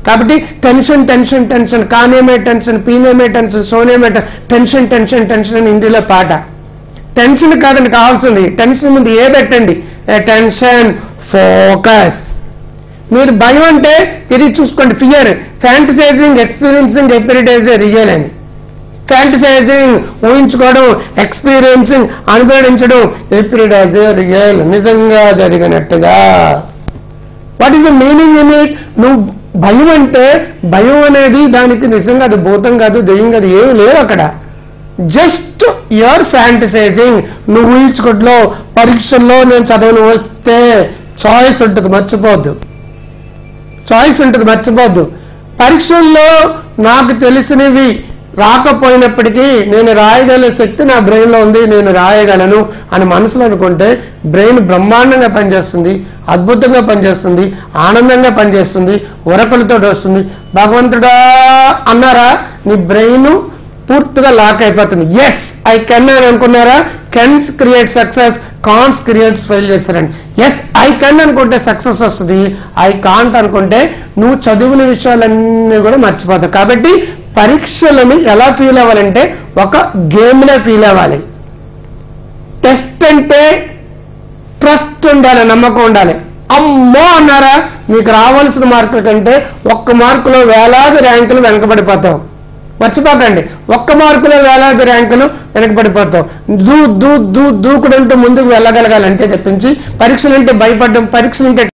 కాబట్టి tension tension tension కానేమే tension పీనేమే టెన్షన్ సోనేమే టెన్- టెన్షన్ టెన్షన్ టెన్షన్ అని హిందీలో పాట టెన్షన్ కాదండి కావాల్సింది టెన్షన్ ముందు ఏ పెట్టండి టెన్షన్ ఫోకస్ మీరు భయం అంటే తిరిగి చూసుకోండి fear fantasising experiencing appearing real అని ఫ్యాంటసైజింగ్ ఊహించుకోవడం ఎక్స్పీరియన్సింగ్ అనుభవించడం ఎపిరిడైజ్ రియల్ నిజంగా జరిగినట్టుగా what is the meaning in it నువ్వు భయం అంటే భయం అనేది దానికి నిజంగా అది భూతం కాదు దెయ్యం కాదు ఏమి లేవు అక్కడ జస్ట్ యువర్ ఫ్యాంటసైజింగ్ నువ్వు ఊహించుకోవట్లో పరీక్షల్లో నేను చదవను వస్తే చాయిస్ ఉంటుంది మర్చిపోవద్దు చాయిస్ ఉంటుంది మర్చిపోద్దు పరీక్షల్లో నాకు తెలిసినవి రాకపోయినప్పటికీ నేను రాయగల శక్తి నా బ్రెయిన్లో ఉంది నేను రాయగలను అని మనసులో అనుకుంటే బ్రెయిన్ బ్రహ్మాండంగా పనిచేస్తుంది అద్భుతంగా పనిచేస్తుంది ఆనందంగా పనిచేస్తుంది ఉరకలతో వస్తుంది భగవంతుడా అన్నారా నీ బ్రెయిన్ పూర్తిగా లాక్ అయిపోతుంది ఎస్ ఐ కెన్ అని అనుకున్నారా cans create success can'ts creates fail చేస్తారండి ఎస్ ఐ కెన్ అనుకుంటే సక్సెస్ వస్తుంది ఐ కాంట్ అనుకుంటే నువ్వు చదివిన విషయాలన్నీ కూడా మర్చిపోతావు కాబట్టి పరీక్షలను ఎలా ఫీల్ అవ్వాలంటే ఒక గేమ్లో ఫీల్ అవ్వాలి టెస్ట్ అంటే ట్రస్ట్ ఉండాలి నమ్మకం ఉండాలి అమ్మో అన్నారా మీకు రావాల్సిన మార్కుల కంటే ఒక్క మార్కులో వేలాది ర్యాంకులు వెనకబడిపోతావు మర్చిపోకండి ఒక్క మార్కులో వేలాది ర్యాంకులు వెనకబడిపోతావు దూ దూ దూ దూకుడంటూ ముందుకు వెళ్ళగలగాలంటే తెప్పించి పరీక్షలంటే భయపడడం పరీక్షలంటే